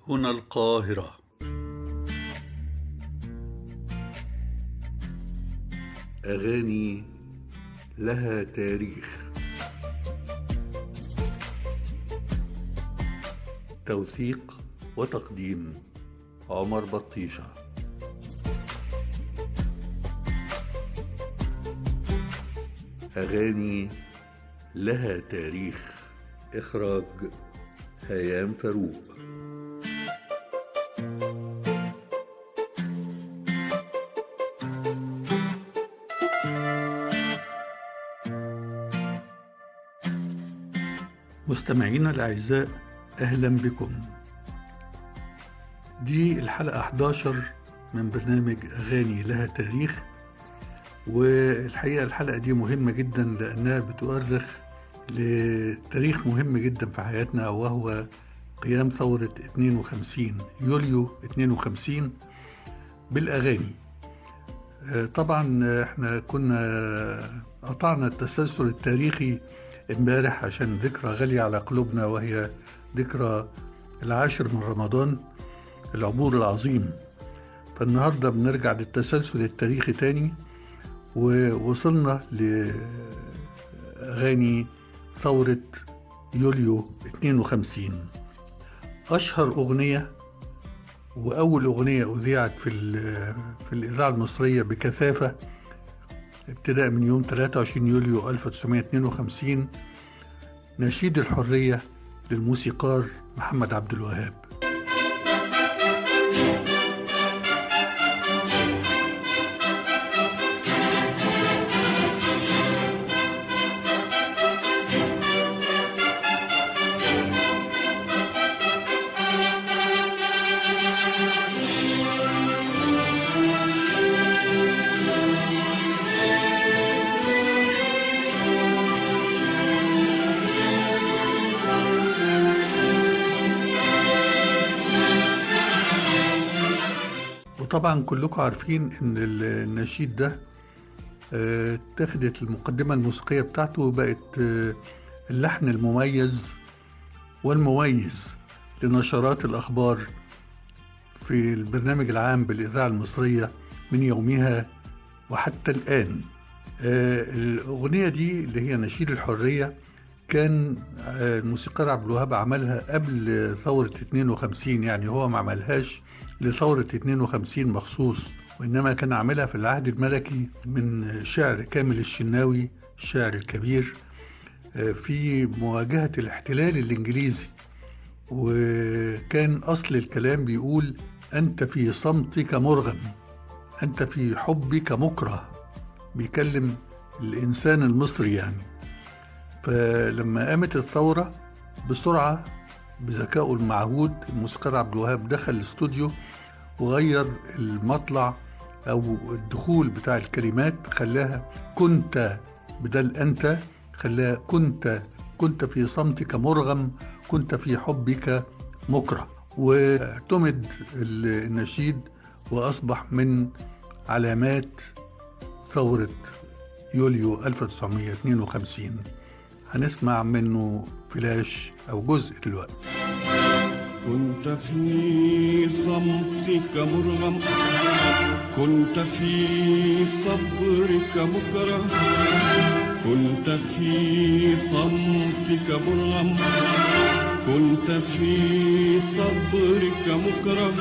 هنا القاهرة أغاني لها تاريخ توثيق وتقديم عمر بطيشة أغاني لها تاريخ إخراج هيام فاروق مستمعينا الأعزاء أهلا بكم دي الحلقة 11 من برنامج أغاني لها تاريخ والحقيقة الحلقة دي مهمة جدا لأنها بتؤرخ لتاريخ مهم جدا في حياتنا وهو قيام ثورة 52 يوليو 52 بالأغاني طبعا احنا كنا قطعنا التسلسل التاريخي امبارح عشان ذكرى غالية على قلوبنا وهي ذكرى العاشر من رمضان العبور العظيم فالنهارده بنرجع للتسلسل التاريخي تاني ووصلنا لأغاني ثورة يوليو 52 أشهر أغنية وأول أغنية أذيعت في, في الإذاعة المصرية بكثافة ابتداء من يوم 23 يوليو 1952 نشيد الحرية للموسيقار محمد عبد الوهاب وطبعا كلكم عارفين ان النشيد ده اتخذت المقدمة الموسيقية بتاعته وبقت اللحن المميز والمميز لنشرات الأخبار في البرنامج العام بالإذاعة المصرية من يومها وحتى الآن الأغنية دي اللي هي نشيد الحرية كان الموسيقار عبد الوهاب عملها قبل ثورة 52 يعني هو ما عملهاش لثورة 52 مخصوص وإنما كان عاملها في العهد الملكي من شعر كامل الشناوي الشاعر الكبير في مواجهة الاحتلال الإنجليزي وكان أصل الكلام بيقول أنت في صمتك مرغم أنت في حبك مكره بيكلم الإنسان المصري يعني فلما قامت الثورة بسرعة بذكائه المعهود الموسيقار عبد الوهاب دخل الاستوديو وغير المطلع او الدخول بتاع الكلمات خلاها كنت بدل انت خلاها كنت كنت في صمتك مرغم كنت في حبك مكره واعتمد النشيد واصبح من علامات ثوره يوليو 1952 هنسمع منه فلاش أو جزء دلوقتي كنت في صمتك مرغم كنت في صبرك مكره كنت في صمتك مرغم كنت في صبرك مكره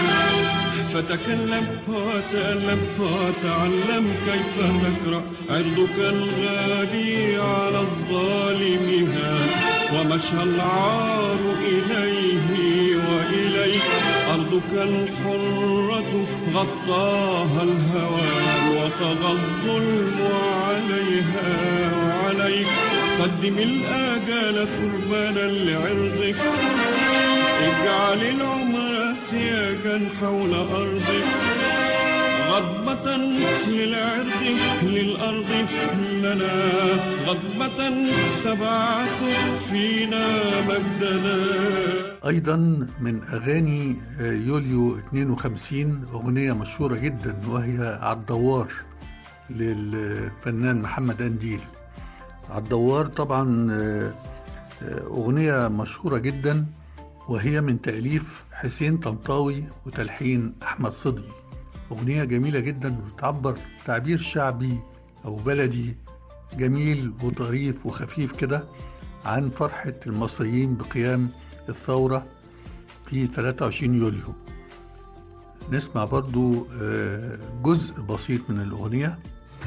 فتكلم وتألم وتعلم كيف تكره عرضك الغالي على الظالم هان ومشى العار إليه وإليك أرضك الحرة غطاها الهوان وطغى الظلم عليها وعليك قدم الآجال قربانا لعرضك اجعل العمر سياجا حول أرضك غضبة للعرض للأرض لنا غضبة تبعث فينا مجدنا أيضا من أغاني يوليو 52 أغنية مشهورة جدا وهي عالدوار للفنان محمد أنديل عالدوار طبعا أغنية مشهورة جدا وهي من تأليف حسين طنطاوي وتلحين أحمد صدقي أغنية جميلة جدا بتعبر تعبير شعبي أو بلدي جميل وظريف وخفيف كده عن فرحة المصريين بقيام الثورة في 23 يوليو نسمع برضو آه، جزء بسيط من الأغنية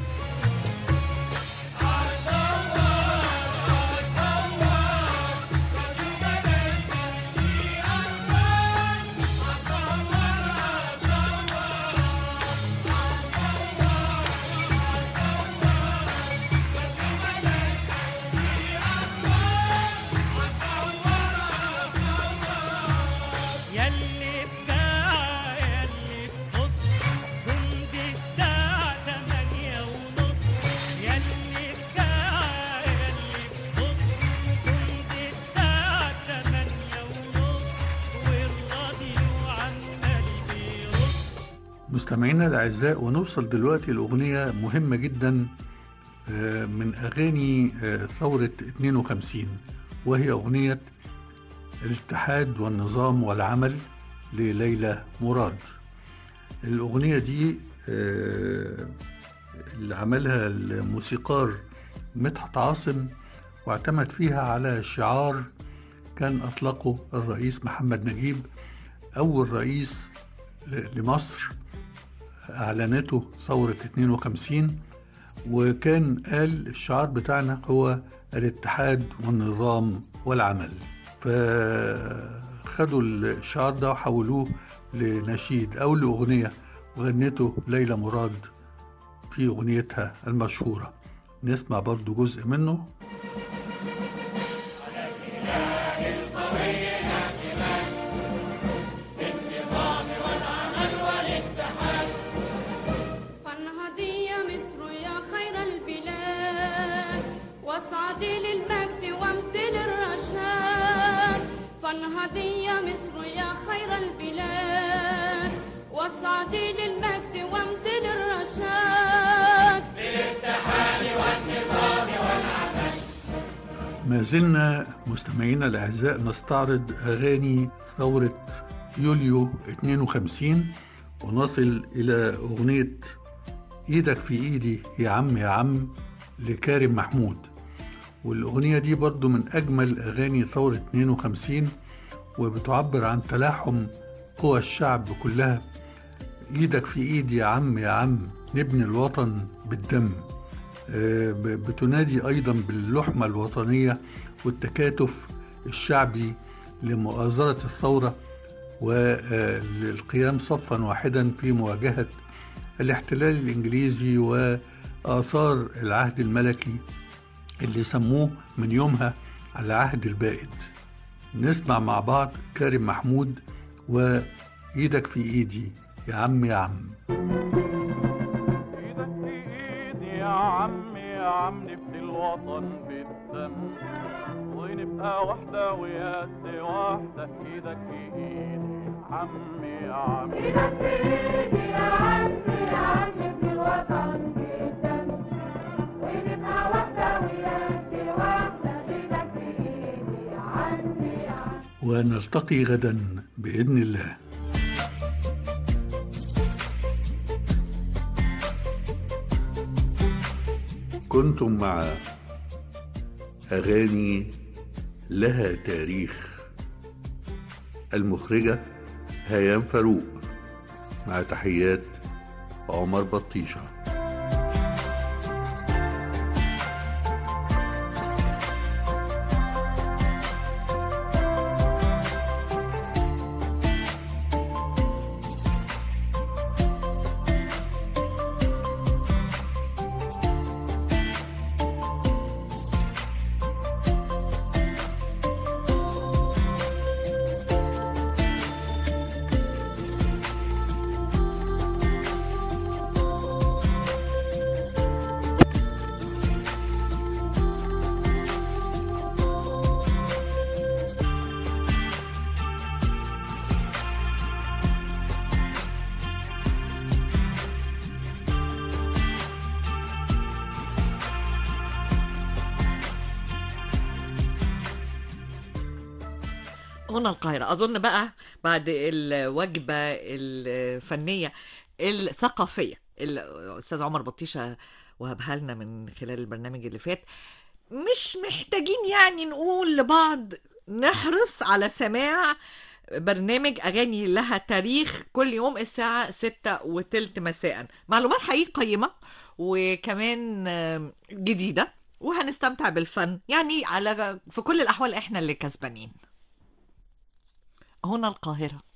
يلي في جاع يلي في نص جند الساعة تمانية ونص يلي في جاع يلي في نص جند الساعة تمانية ونص والراديو عمال بيرص مستمعينا الأعزاء ونوصل دلوقتي لأغنية مهمة جدا آه، من أغاني آه، ثورة 52 وهي أغنية الاتحاد والنظام والعمل لليلى مراد الأغنية دي آه، اللي عملها الموسيقار مدحت عاصم واعتمد فيها على شعار كان أطلقه الرئيس محمد نجيب أول رئيس ل- لمصر أعلنته ثورة 52 وكان قال الشعار بتاعنا هو الاتحاد والنظام والعمل فخدوا الشعار ده وحولوه لنشيد أو لأغنية وغنته ليلى مراد في أغنيتها المشهورة نسمع برضو جزء منه فانهضي يا مصر يا خير البلاد واصعدي للمجد وامتل الرشاد فانهضي يا مصر يا خير البلاد واصعدي للمجد وامتل الرشاد ما زلنا مستمعينا الأعزاء نستعرض أغاني ثورة يوليو 52 ونصل إلى أغنية إيدك في إيدي يا عم يا عم لكارم محمود والأغنية دي برضو من أجمل أغاني ثورة 52 وبتعبر عن تلاحم قوى الشعب كلها إيدك في إيدي يا عم يا عم نبني الوطن بالدم آه، ب- بتنادي أيضا باللحمة الوطنية والتكاتف الشعبي لمؤازرة الثورة وللقيام صفا واحدا في مواجهة الاحتلال الإنجليزي وآثار العهد الملكي اللي سموه من يومها العهد البائد نسمع مع بعض كارم محمود وإيدك في إيدي يا عم يا عم ايدك في ايدي يا عم يا عم نبني الوطن بالدم ونبقى واحدة ويد واحدة ايدك في ايدي يا عم يا عم ايدك في ايدي يا عم يا عم ابن الوطن بالدم ونبقى واحدة ويد واحدة ايدك في ايدي يا عم يا عم ونلتقي غدا بإذن الله كنتم مع أغاني لها تاريخ المخرجة هيام فاروق مع تحيات عمر بطيشه هنا القاهرة أظن بقى بعد الوجبة الفنية الثقافية اللي الأستاذ عمر بطيشة وهبها لنا من خلال البرنامج اللي فات مش محتاجين يعني نقول لبعض نحرص على سماع برنامج أغاني لها تاريخ كل يوم الساعة ستة وتلت مساء معلومات حقيقية قيمة وكمان آم، جديدة وهنستمتع بالفن يعني على في كل الأحوال إحنا اللي كسبانين هنا القاهرة